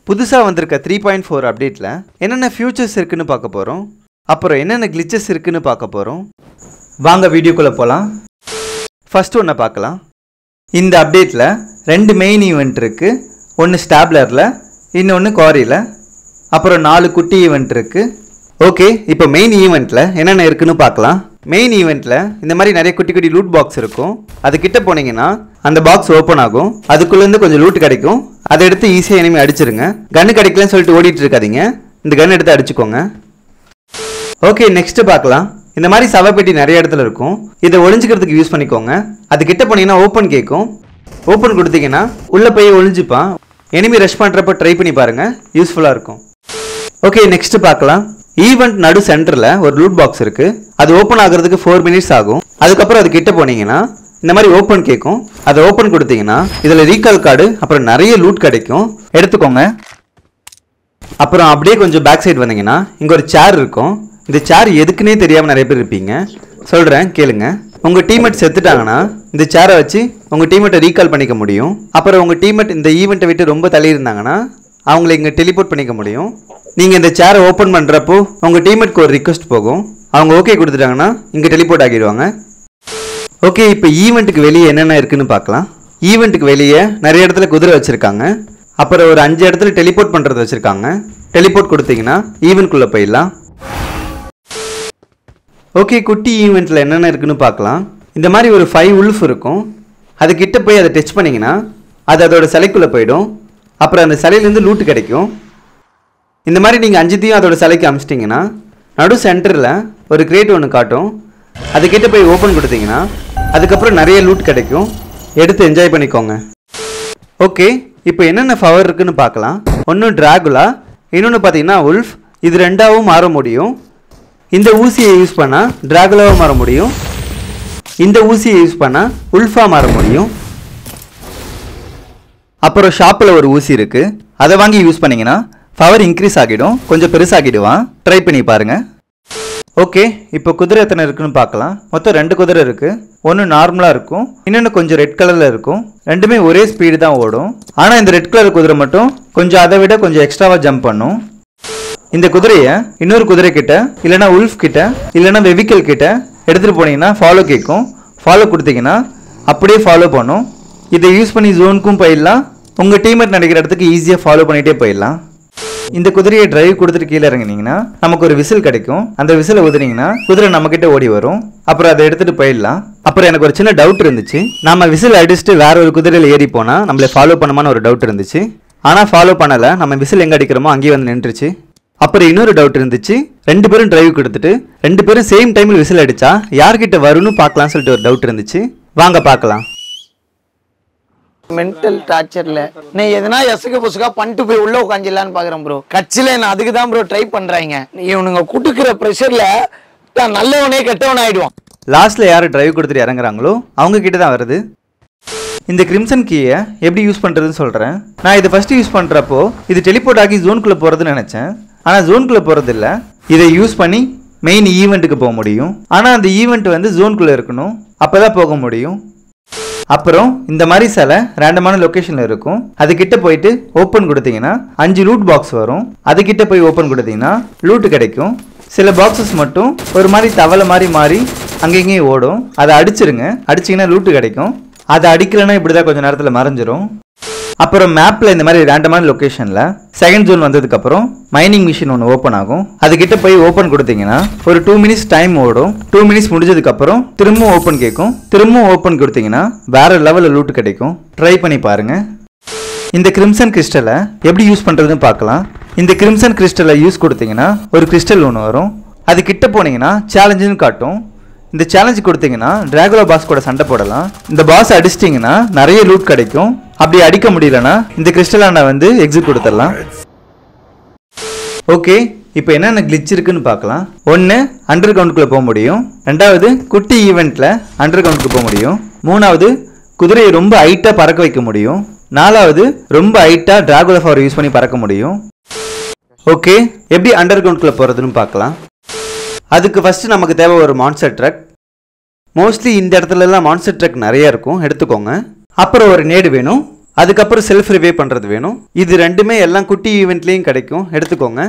புதுசாக வந்திருக்க three point four அப்டேட்டில் என்னென்ன ஃபியூச்சர்ஸ் இருக்குன்னு பார்க்க போகிறோம் அப்புறம் என்னென்ன கிளிச்சஸ் இருக்குன்னு பார்க்க போகிறோம் வாங்க வீடியோக்குள்ளே போகலாம் ஃபர்ஸ்ட் ஒன்றை பார்க்கலாம் இந்த அப்டேட்டில் ரெண்டு மெயின் ஈவெண்ட் இருக்குது ஒன்று ஸ்டாப்லரில் இன்னொன்று குவாரியில் அப்புறம் நாலு குட்டி ஈவெண்ட் இருக்குது ஓகே இப்போ மெயின் ஈவெண்ட்டில் என்னென்ன இருக்குன்னு பார்க்கலாம் மெயின் ஈவெண்ட்டில் இந்த மாதிரி நிறைய குட்டி குட்டி லூட் பாக்ஸ் இருக்கும் அது கிட்ட போனீங்கன்னா அந்த பாக்ஸ் ஓப்பன் ஆகும் அதுக்குள்ளேருந்து கொஞ்சம் லூட் கிடைக்கும் அதை எடுத்து ஈஸியாக இனிமே அடிச்சிருங்க கன்று கிடைக்கலன்னு சொல்லிட்டு ஓடிட்டு இருக்காதீங்க இந்த கன் எடுத்து அடிச்சுக்கோங்க ஓகே நெக்ஸ்ட் பார்க்கலாம் இந்த மாதிரி சவப்பெட்டி நிறைய இடத்துல இருக்கும் இதை ஒளிஞ்சுக்கிறதுக்கு யூஸ் பண்ணிக்கோங்க அது கிட்ட போனீங்கன்னா ஓப்பன் கேட்கும் ஓப்பன் கொடுத்தீங்கன்னா உள்ளே போய் ஒளிஞ்சுப்பான் எனிமி ரஷ் பண்ணுறப்ப ட்ரை பண்ணி பாருங்க யூஸ்ஃபுல்லாக இருக்கும் ஓகே நெக்ஸ்ட் பார்க்கலாம் ஈவெண்ட் நடு சென்டரில் ஒரு லூட் பாக்ஸ் இருக்கு அது ஓப்பன் ஆகுறதுக்கு ஃபோர் மினிட்ஸ் ஆகும் அதுக்கப்புறம் அது கிட்ட போனீங்கன்னா இந்த மாதிரி ஓப்பன் கேட்கும் அதை ஓப்பன் கொடுத்தீங்கன்னா இதில் ரீகால் கார்டு அப்புறம் நிறைய லூட் கிடைக்கும் எடுத்துக்கோங்க அப்புறம் அப்படியே கொஞ்சம் பேக் சைடு வந்தீங்கன்னா இங்கே ஒரு சேர் இருக்கும் இந்த சேர் எதுக்குன்னே தெரியாமல் நிறைய பேர் இருப்பீங்க சொல்கிறேன் கேளுங்க உங்கள் டீம்மேட் செத்துட்டாங்கன்னா இந்த சேரை வச்சு உங்கள் டீம்மேட்டை ரீகால் பண்ணிக்க முடியும் அப்புறம் உங்கள் டீம்மேட் இந்த ஈவெண்ட்டை விட்டு ரொம்ப தள்ளி இருந்தாங்கன்னா அவங்கள இங்கே டெலிபோர்ட் பண்ணிக்க முடியும் நீங்கள் இந்த சேரை ஓப்பன் பண்ணுறப்போ உங்கள் டீம்மேட்க்கு ஒரு ரிக்வஸ்ட் போகும் அவங்க ஓகே கொடுத்துட்டாங்கன்னா இங்கே டெலிபோர்ட் ஆகிடுவாங்க ஓகே இப்போ ஈவெண்ட்டுக்கு வெளியே என்னென்ன இருக்குன்னு பார்க்கலாம் ஈவெண்ட்டுக்கு வெளியே நிறைய இடத்துல குதிரை வச்சுருக்காங்க அப்புறம் ஒரு அஞ்சு இடத்துல டெலிபோர்ட் பண்ணுறது வச்சுருக்காங்க டெலிபோர்ட் கொடுத்தீங்கன்னா ஈவெண்ட்குள்ளே போயிடலாம் ஓகே குட்டி ஈவெண்ட்டில் என்னென்ன இருக்குன்னு பார்க்கலாம் இந்த மாதிரி ஒரு ஃபைவ் உல்ஃப் இருக்கும் அது கிட்ட போய் அதை டச் பண்ணிங்கன்னா அது அதோட சிலைக்குள்ளே போயிடும் அப்புறம் அந்த சிலையிலேருந்து லூட்டு கிடைக்கும் இந்த மாதிரி நீங்கள் அஞ்சுத்தையும் அதோட சிலைக்கு அமிச்சிட்டிங்கன்னா நடு சென்டரில் ஒரு கிரேட் ஒன்று காட்டும் அதுக்கிட்ட போய் ஓப்பன் கொடுத்தீங்கன்னா அதுக்கப்புறம் நிறைய லூட் கிடைக்கும் எடுத்து என்ஜாய் பண்ணிக்கோங்க ஓகே இப்போ என்னென்ன பவர் இருக்குன்னு பார்க்கலாம் ஒன்று டிராகுலா இன்னொன்று பார்த்தீங்கன்னா உல்ஃப் இது ரெண்டாவும் மாற முடியும் இந்த ஊசியை யூஸ் பண்ணால் டிராகுலாவாக மாற முடியும் இந்த ஊசியை யூஸ் பண்ணால் உல்ஃபாக மாற முடியும் அப்புறம் ஷாப்பில் ஒரு ஊசி இருக்குது அதை வாங்கி யூஸ் பண்ணீங்கன்னா பவர் இன்க்ரீஸ் ஆகிடும் கொஞ்சம் பெருசாகிடுவான் ட்ரை பண்ணி பாருங்க ஓகே இப்போ குதிரை எத்தனை இருக்குன்னு பார்க்கலாம் மொத்தம் ரெண்டு குதிரை இருக்குது ஒன்று நார்மலாக இருக்கும் இன்னொன்று கொஞ்சம் ரெட் கலரில் இருக்கும் ரெண்டுமே ஒரே ஸ்பீடு தான் ஓடும் ஆனால் இந்த ரெட் கலர் குதிரை மட்டும் கொஞ்சம் அதை விட கொஞ்சம் எக்ஸ்ட்ராவாக ஜம்ப் பண்ணும் இந்த குதிரையை இன்னொரு குதிரை கிட்ட இல்லைனா உல்ஃப் கிட்ட இல்லைனா வெவிக்கல் கிட்ட எடுத்துகிட்டு போனீங்கன்னா ஃபாலோ கேட்கும் ஃபாலோ கொடுத்தீங்கன்னா அப்படியே ஃபாலோ பண்ணும் இதை யூஸ் பண்ணி ஜோனுக்கும் போயிடலாம் உங்கள் டீம்மேட் நடக்கிற இடத்துக்கு ஈஸியாக ஃபாலோ பண்ணிகிட்டே போயிடலாம் இந்த குதிரையை டிரைவ் கொடுத்துட்டு கீழே இறங்குனீங்கன்னா நமக்கு ஒரு விசில் கிடைக்கும் அந்த விசிலை ஊதுனீங்கன்னா குதிரை நம்மக்கிட்ட ஓடி வரும் அப்புறம் அதை எடுத்துகிட்டு போயிடலாம் அப்புறம் எனக்கு ஒரு சின்ன டவுட் இருந்துச்சு நாம விசில் அடிச்சுட்டு வேற ஒரு குதிரையில் ஏறி போனால் நம்மளை ஃபாலோ பண்ணுமான்னு ஒரு டவுட் இருந்துச்சு ஆனால் ஃபாலோ பண்ணலை நம்ம விசில் எங்கே அடிக்கிறோமோ அங்கேயே வந்து நின்றுச்சு அப்புறம் இன்னொரு டவுட் இருந்துச்சு ரெண்டு பேரும் டிரைவ் கொடுத்துட்டு ரெண்டு பேரும் சேம் டைமில் விசில் அடிச்சா யார்கிட்ட வரும்னு பார்க்கலாம்னு சொல்லிட்டு ஒரு டவுட் இருந்துச்சு வாங்க பார்க்கலாம் மென்டல் டார்ச்சர்ல நீ எதனா எசுக்க புசுக்கா பண்ணிட்டு போய் உள்ள உட்காந்துலான்னு பாக்குறேன் ப்ரோ கட்சியில நான் அதுக்கு தான் ப்ரோ ட்ரை பண்றாங்க இவனுங்க குட்டுக்கிற ப்ரெஷர்ல தான் நல்லவனே கெட்டவன் ஆயிடுவான் லாஸ்ட்ல யார் டிரைவ் கொடுத்துட்டு இறங்குறாங்களோ அவங்க கிட்ட தான் வருது இந்த கிரிம்சன் கீயை எப்படி யூஸ் பண்ணுறதுன்னு சொல்கிறேன் நான் இதை ஃபஸ்ட்டு யூஸ் பண்ணுறப்போ இது டெலிபோர்ட் ஆகி ஜோனுக்குள்ளே போகிறதுன்னு நினச்சேன் ஆனால் ஜோனுக்குள்ளே போகிறது இல்லை இதை யூஸ் பண்ணி மெயின் ஈவெண்ட்டுக்கு போக முடியும் ஆனால் அந்த ஈவெண்ட் வந்து ஜோனுக்குள்ளே இருக்கணும் அப்போ தான் போக முடியும் அப்புறம் இந்த மாதிரி சில ரேண்டமான லொக்கேஷனில் இருக்கும் அதுக்கிட்ட போயிட்டு ஓப்பன் கொடுத்தீங்கன்னா அஞ்சு லூட் பாக்ஸ் வரும் அதுக்கிட்ட போய் ஓப்பன் கொடுத்தீங்கன்னா லூட் கிடைக்கும் சில பாக்ஸஸ் மட்டும் ஒரு மாதிரி தவளை மாதிரி மாறி அங்கங்கேயும் ஓடும் அதை அடிச்சிருங்க அடிச்சிங்கன்னா லூட்டு கிடைக்கும் அதை அடிக்கலைன்னா இப்படி தான் கொஞ்சம் நேரத்தில் மறைஞ்சிரும் அப்புறம் மேப்பில் இந்த மாதிரி ரேண்டமான லொக்கேஷனில் செகண்ட் ஜோன் வந்ததுக்கப்புறம் மைனிங் மிஷின் ஒன்று ஓப்பன் ஆகும் அதுக்கிட்ட போய் ஓப்பன் கொடுத்தீங்கன்னா ஒரு டூ மினிட்ஸ் டைம் ஓடும் டூ மினிட்ஸ் முடிஞ்சதுக்கப்புறம் திரும்பவும் ஓப்பன் கேட்கும் திரும்பவும் ஓப்பன் கொடுத்தீங்கன்னா வேற லெவலில் லூட் கிடைக்கும் ட்ரை பண்ணி பாருங்க இந்த கிரிம்சன் கிறிஸ்டலை எப்படி யூஸ் பண்ணுறதுன்னு பார்க்கலாம் இந்த கிரிம்சன் கிறிஸ்டலை யூஸ் கொடுத்தீங்கன்னா ஒரு கிறிஸ்டல் ஒன்று வரும் அது கிட்ட போனீங்கன்னா சேலஞ்சுன்னு காட்டும் இந்த சேலஞ்ச் கொடுத்தீங்கன்னா டிராகுலா பாஸ் கூட சண்டை போடலாம் இந்த பாஸ் அடிச்சிட்டிங்கன்னா நிறைய லூட் கிடைக்கும் அப்படி அடிக்க முடியலன்னா இந்த கிறிஸ்டலான வந்து எக்ஸிட் கொடுத்துடலாம் ஓகே இப்போ என்னென்ன கிளிச் இருக்குன்னு பார்க்கலாம் ஒன்று அண்டர் கிரவுண்டுக்குள்ளே போக முடியும் ரெண்டாவது குட்டி ஈவெண்ட்டில் அண்டர் கிரவுண்டுக்கு போக முடியும் மூணாவது குதிரையை ரொம்ப ஹைட்டாக பறக்க வைக்க முடியும் நாலாவது ரொம்ப ஹைட்டாக டிராகுலா ஃபவர் யூஸ் பண்ணி பறக்க முடியும் ஓகே எப்படி அண்டர் கிரவுண்டுக்குள்ளே போகிறதுன்னு பார்க்கலாம் அதுக்கு ஃபஸ்ட்டு நமக்கு தேவை ஒரு மான்ஸ்டர் ட்ரக் மோஸ்ட்லி இந்த இடத்துலலாம் மான்ஸ்டர் ட்ரக் நிறைய இருக்கும் எடுத்துக்கோங்க அப்புறம் ஒரு நேடு வேணும் அதுக்கப்புறம் செல்ஃப் ரிவே பண்ணுறது வேணும் இது ரெண்டுமே எல்லாம் குட்டி ஈவெண்ட்லேயும் கிடைக்கும் எடுத்துக்கோங்க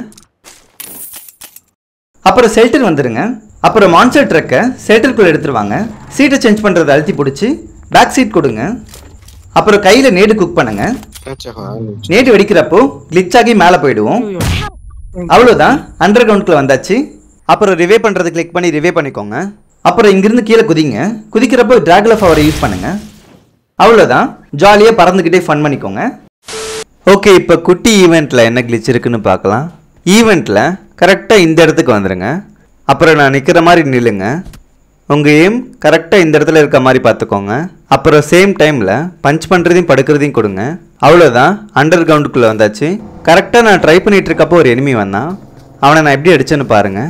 அப்புறம் செல்டர் வந்துருங்க அப்புறம் மான்சர் ட்ரக்கை செல்டருக்குள்ளே எடுத்துருவாங்க சீட்டை சேஞ்ச் பண்ணுறதை அழுத்தி பிடிச்சி பேக் சீட் கொடுங்க அப்புறம் கையில் நேடு குக் பண்ணுங்க நேடு வெடிக்கிறப்போ glitch ஆகி மேலே போயிடுவோம் அவ்வளோதான் அண்டர் கிரவுண்ட்குள்ள வந்தாச்சு அப்புறம் ரிவே பண்ணுறது கிளிக் பண்ணி ரிவே பண்ணிக்கோங்க அப்புறம் இங்கிருந்து கீழே குதிங்க குதிக்கிறப்போ டிராகுலா ஃபவரை யூஸ் பண்ணுங்க அவ்வளோதான் ஜாலியாக பறந்துக்கிட்டே ஃபன் பண்ணிக்கோங்க ஓகே இப்போ குட்டி ஈவெண்ட்டில் என்ன glitch இருக்குன்னு பார்க்கலாம் ஈவெண்ட்டில் கரெக்டாக இந்த இடத்துக்கு வந்துடுங்க அப்புறம் நான் நிற்கிற மாதிரி நில்லுங்க உங்கள் எய்ம் கரெக்டாக இந்த இடத்துல இருக்க மாதிரி பார்த்துக்கோங்க அப்புறம் சேம் டைமில் பஞ்ச் பண்ணுறதையும் படுக்கிறதையும் கொடுங்க அவ்வளோதான் அண்டர் கிரவுண்டுக்குள்ளே வந்தாச்சு கரெக்டாக நான் ட்ரை பண்ணிட்டு இருக்கப்போ ஒரு எனிமி வந்தான் அவனை நான் எப்படி அடிச்சேன்னு பாருங்கள்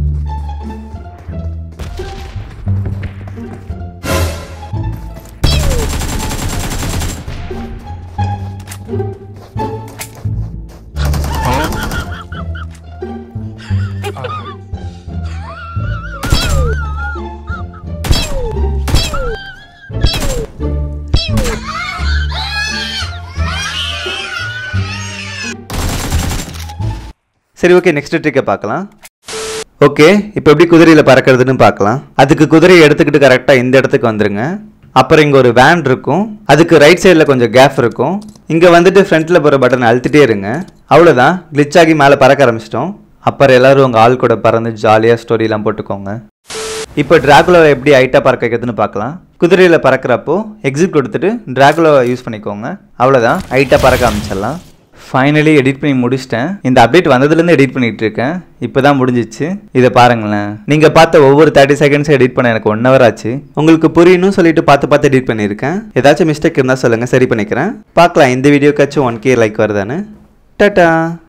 சரி ஓகே நெக்ஸ்ட் ட்ரிக்கை பார்க்கலாம் ஓகே இப்போ எப்படி குதிரையில் பறக்கிறதுன்னு பார்க்கலாம் அதுக்கு குதிரையை எடுத்துக்கிட்டு கரெக்டாக இந்த இடத்துக்கு வந்துருங்க அப்புறம் இங்கே ஒரு வேன் இருக்கும் அதுக்கு ரைட் சைடில் கொஞ்சம் கேப் இருக்கும் இங்கே வந்துட்டு ஃப்ரண்ட்டில் போகிற பட்டன் அழுத்திட்டே இருங்க அவ்வளோதான் glitch ஆகி மேலே பறக்க ஆரம்பிச்சிட்டோம் அப்புறம் எல்லாரும் உங்கள் ஆள் கூட பறந்து ஜாலியாக ஸ்டோரிலாம் போட்டுக்கோங்க இப்போ டிராகுலாவை எப்படி ஹைட்டாக பறக்க வைக்கிறதுன்னு பார்க்கலாம் குதிரையில் பறக்கிறப்போ எக்ஸிட் கொடுத்துட்டு டிராகுலாவை யூஸ் பண்ணிக்கோங்க அவ்வளோதான் ஹைட்டாக பறக்க ஆரம்பிச்சிடலாம் ஃபைனலி எடிட் பண்ணி முடிச்சிட்டேன் இந்த அப்டேட் வந்ததுலேருந்து எடிட் பண்ணிட்டு இருக்கேன் இப்போ தான் முடிஞ்சிச்சு இதை பாருங்களேன் நீங்கள் பார்த்த ஒவ்வொரு தேர்ட்டி செகண்ட்ஸ் எடிட் பண்ண எனக்கு ஒன் ஹவர் ஆச்சு உங்களுக்கு புரியணும்னு சொல்லிட்டு பார்த்து பார்த்து எடிட் பண்ணியிருக்கேன் ஏதாச்சும் மிஸ்டேக் இருந்தால் சொல்லுங்கள் சரி பண்ணிக்கிறேன் பார்க்கலாம் இந்த வீடியோக்காச்சும் ஒன் கே லைக் வருதான்னு டாட்டா